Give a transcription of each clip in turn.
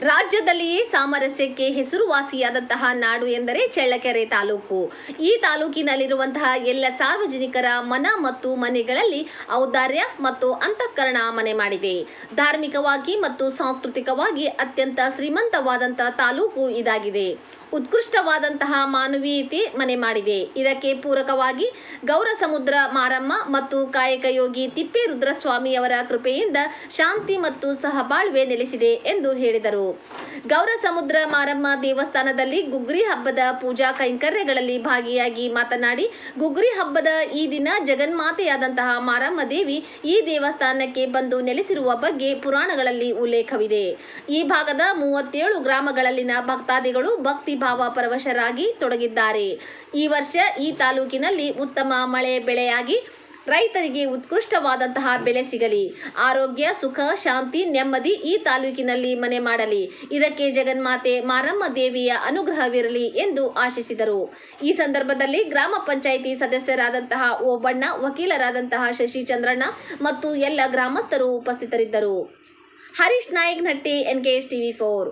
ರಾಜ್ಯದಲ್ಲಿಯೇ ಸಾಮರಸ್ಯಕ್ಕೆ ಹೆಸರುವಾಸಿಯಾದಂತಹ ನಾಡು ಎಂದರೆ ಚಳ್ಳಕೆರೆ ತಾಲೂಕು ಈ ತಾಲೂಕಿನಲ್ಲಿರುವಂತಹ ಎಲ್ಲ ಸಾರ್ವಜನಿಕರ ಮನ ಮತ್ತು ಮನೆಗಳಲ್ಲಿ ಔದಾರ್ಯ ಮತ್ತು ಅಂತಃಕರಣ ಮನೆ ಮಾಡಿದೆ ಧಾರ್ಮಿಕವಾಗಿ ಮತ್ತು ಸಾಂಸ್ಕೃತಿಕವಾಗಿ ಅತ್ಯಂತ ಶ್ರೀಮಂತವಾದಂತಹ ತಾಲೂಕು ಇದಾಗಿದೆ ಉತ್ಕೃಷ್ಟವಾದಂತಹ ಮಾನವೀಯತೆ ಮನೆ ಮಾಡಿದೆ ಇದಕ್ಕೆ ಪೂರಕವಾಗಿ ಗೌರ ಸಮುದ್ರ ಮಾರಮ್ಮ ಮತ್ತು ಕಾಯಕ ಯೋಗಿ ತಿಪ್ಪೇರುದ್ರಸ್ವಾಮಿಯವರ ಕೃಪೆಯಿಂದ ಶಾಂತಿ ಮತ್ತು ಸಹಬಾಳ್ವೆ ನೆಲೆಸಿದೆ ಎಂದು ಹೇಳಿದರು ಗೌರ ಸಮುದ್ರ ಮಾರಮ್ಮ ದೇವಸ್ಥಾನದಲ್ಲಿ ಗುಗ್ರಿ ಹಬ್ಬದ ಪೂಜಾ ಕೈಂಕರ್ಯಗಳಲ್ಲಿ ಭಾಗಿಯಾಗಿ ಮಾತನಾಡಿ ಗುಗ್ರಿ ಹಬ್ಬದ ಈ ದಿನ ಜಗನ್ಮಾತೆಯಾದಂತಹ ಮಾರಮ್ಮ ದೇವಿ ಈ ದೇವಸ್ಥಾನಕ್ಕೆ ಬಂದು ನೆಲೆಸಿರುವ ಬಗ್ಗೆ ಪುರಾಣಗಳಲ್ಲಿ ಉಲ್ಲೇಖವಿದೆ ಈ ಭಾಗದ ಮೂವತ್ತೇಳು ಗ್ರಾಮಗಳಲ್ಲಿನ ಭಕ್ತಾದಿಗಳು ಭಕ್ತಿ ಭಾವ ಪರವಶರಾಗಿ ತೊಡಗಿದ್ದಾರೆ ಈ ವರ್ಷ ಈ ತಾಲೂಕಿನಲ್ಲಿ ಉತ್ತಮ ಮಳೆ ಬೆಳೆಯಾಗಿ ರೈತರಿಗೆ ಉತ್ಕೃಷ್ಟವಾದಂತಹ ಬೆಲೆ ಸಿಗಲಿ ಆರೋಗ್ಯ ಸುಖ ಶಾಂತಿ ನೆಮ್ಮದಿ ಈ ತಾಲೂಕಿನಲ್ಲಿ ಮನೆ ಮಾಡಲಿ ಇದಕ್ಕೆ ಜಗನ್ಮಾತೆ ಮಾರಮ್ಮ ದೇವಿಯ ಅನುಗ್ರಹವಿರಲಿ ಎಂದು ಆಶಿಸಿದರು ಈ ಸಂದರ್ಭದಲ್ಲಿ ಗ್ರಾಮ ಪಂಚಾಯಿತಿ ಸದಸ್ಯರಾದಂತಹ ಓಬಣ್ಣ ವಕೀಲರಾದಂತಹ ಶಶಿ ಚಂದ್ರಣ್ಣ ಮತ್ತು ಎಲ್ಲ ಗ್ರಾಮಸ್ಥರು ಉಪಸ್ಥಿತರಿದ್ದರು Harish Nayak Natti NKS TV four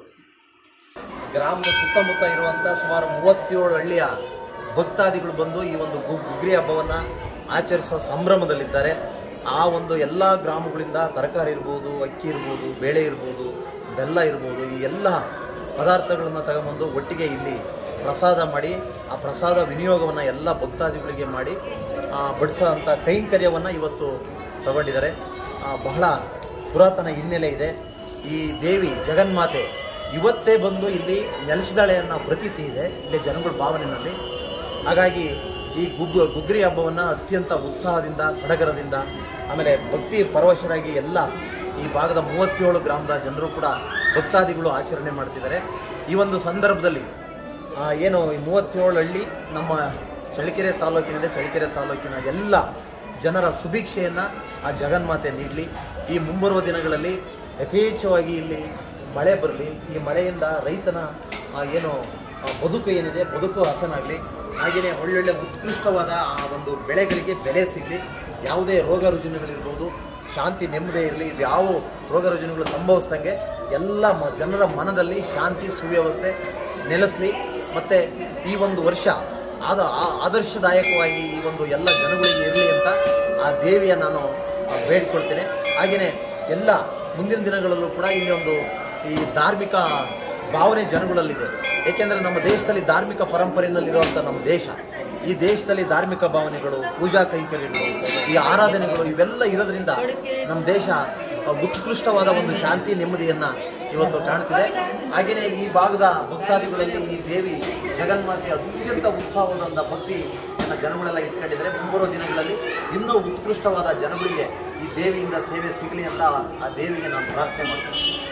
ಗ್ರಾಮದ ಸುತ್ತಮುತ್ತ ಇರುವಂಥ ಸುಮಾರು ಮೂವತ್ತೇಳು ಹಳ್ಳಿಯ ಭಕ್ತಾದಿಗಳು ಬಂದು ಈ ಒಂದು ಗು- ಗುಗ್ರಿ ಹಬ್ಬವನ್ನು ಆಚರಿಸೋ ಸಂಭ್ರಮದಲ್ಲಿದ್ದಾರೆ ಆ ಒಂದು ಎಲ್ಲ ಗ್ರಾಮಗಳಿಂದ ತರಕಾರಿ ಇರ್ಬೋದು ಅಕ್ಕಿ ಇರ್ಬೋದು ಬೇಳೆ ಇರ್ಬೋದು ಬೆಲ್ಲ ಇರ್ಬೋದು ಈ ಎಲ್ಲ ಪದಾರ್ಥಗಳನ್ನು ತಗೊಂಬಂದು ಒಟ್ಟಿಗೆ ಇಲ್ಲಿ ಪ್ರಸಾದ ಮಾಡಿ ಆ ಪ್ರಸಾದ ವಿನಿಯೋಗವನ್ನು ಎಲ್ಲ ಭಕ್ತಾದಿಗಳಿಗೆ ಮಾಡಿ ಆ, ಬಡಿಸೋ ಅಂಥ ಕೈಂಕರ್ಯವನ್ನು ಇವತ್ತು ತಗೊಂಡಿದ್ದಾರೆ ಆ, ಬಹಳ ಪುರಾತನ ಹಿನ್ನೆಲೆ ಇದೆ ಈ ದೇವಿ ಜಗನ್ಮಾತೆ ಇವತ್ತೇ ಬಂದು ಇಲ್ಲಿ ನೆಲೆಸಿದಾಳೆ ಅನ್ನೋ ಪ್ರತೀತಿ ಇದೆ ಇಲ್ಲಿ ಜನಗಳ ಭಾವನೆಯಲ್ಲಿ ಹಾಗಾಗಿ ಈ ಗುಗ್ ಗುಗ್ರಿ ಹಬ್ಬವನ್ನು ಅತ್ಯಂತ ಉತ್ಸಾಹದಿಂದ ಸಡಗರದಿಂದ ಆಮೇಲೆ ಭಕ್ತಿ ಪರವಶರಾಗಿ ಎಲ್ಲ ಈ ಭಾಗದ ಮೂವತ್ತೇಳು ಗ್ರಾಮದ ಜನರು ಕೂಡ ಭಕ್ತಾದಿಗಳು ಆಚರಣೆ ಮಾಡ್ತಿದ್ದಾರೆ ಈ ಒಂದು ಸಂದರ್ಭದಲ್ಲಿ ಆ, ಏನು ಈ ಮೂವತ್ತೇಳು ಹಳ್ಳಿ ನಮ್ಮ ಚಳ್ಳಕೆರೆ ತಾಲೂಕಿನಿಂದ ಚಳ್ಳಕೆರೆ ತಾಲೂಕಿನ ಎಲ್ಲ ಜನರ ಸುಭಿಕ್ಷೆಯನ್ನು ಆ ಜಗನ್ಮಾತೆ ನೀಡಲಿ ಈ ಮುಂಬರುವ ದಿನಗಳಲ್ಲಿ ಯಥೇಚ್ಛವಾಗಿ ಇಲ್ಲಿ ಮಳೆ ಬರಲಿ ಈ ಮಳೆಯಿಂದ ರೈತನ ಆ, ಏನು ಆ, ಬದುಕು ಏನಿದೆ ಬದುಕು ಹಸನಾಗಲಿ ಹಾಗೆಯೇ ಒಳ್ಳೊಳ್ಳೆ ಉತ್ಕೃಷ್ಟವಾದ ಆ ಒಂದು ಬೆಳೆಗಳಿಗೆ ಬೆಲೆ ಸಿಗಲಿ ಯಾವುದೇ ರೋಗ ರುಜಿನಗಳಿರ್ಬೋದು ಶಾಂತಿ ನೆಮ್ಮದಿ ಇರಲಿ ಯಾವ ರೋಗ ರುಜಿನಗಳು ಸಂಭವಿಸ್ದಂಗೆ ಎಲ್ಲ ಮ ಜನರ ಮನದಲ್ಲಿ ಶಾಂತಿ ಸುವ್ಯವಸ್ಥೆ ನೆಲೆಸಲಿ ಮತ್ತು ಈ ಒಂದು ವರ್ಷ ಆದ ಆ- ಆದರ್ಶದಾಯಕವಾಗಿ ಈ ಒಂದು ಎಲ್ಲ ಜನಗಳಿಗೆ ಇರಲಿ ಅಂತ ಆ ದೇವಿಯ ನಾನು ಆ, ಬೇಡ್ಕೊಳ್ತೇನೆ ಹಾಗೆಯೇ ಎಲ್ಲ ಮುಂದಿನ ದಿನಗಳಲ್ಲೂ ಕೂಡ ಇಲ್ಲಿ ಒಂದು ಈ ಧಾರ್ಮಿಕ ಭಾವನೆ ಜನಗಳಲ್ಲಿದೆ ಏಕೆಂದರೆ ನಮ್ಮ ದೇಶದಲ್ಲಿ ಧಾರ್ಮಿಕ ಪರಂಪರೆಯಲ್ಲಿರುವಂಥ ನಮ್ಮ ದೇಶ ಈ ದೇಶದಲ್ಲಿ ಧಾರ್ಮಿಕ ಭಾವನೆಗಳು ಪೂಜಾ ಕೈಂಕರ್ಯಗಳು ಈ ಆರಾಧನೆಗಳು ಇವೆಲ್ಲ ಇರೋದ್ರಿಂದ ನಮ್ಮ ದೇಶ ಆ, ಉತ್ಕೃಷ್ಟವಾದ ಒಂದು ಶಾಂತಿ ನೆಮ್ಮದಿಯನ್ನು ಇವತ್ತು ಕಾಣ್ತಿದೆ ಹಾಗೆಯೇ ಈ ಭಾಗದ ಭಕ್ತಾದಿಗಳಲ್ಲಿ ಈ ದೇವಿ ಜಗನ್ಮಾತೆ ಅತ್ಯಂತ ಉತ್ಸಾಹವಾದ ಭಕ್ತಿಯನ್ನು ಜನಗಳೆಲ್ಲ ಇಟ್ಕೊಂಡಿದ್ದಾರೆ ಮುಂಬರುವ ದಿನಗಳಲ್ಲಿ ಇನ್ನೂ ಉತ್ಕೃಷ್ಟವಾದ ಜನಗಳಿಗೆ ಈ ದೇವಿಯಿಂದ ಸೇವೆ ಸಿಗಲಿ ಅಂತ ಆ ದೇವಿಗೆ ನಾನು ಪ್ರಾರ್ಥನೆ ಮಾಡ್ತೀನಿ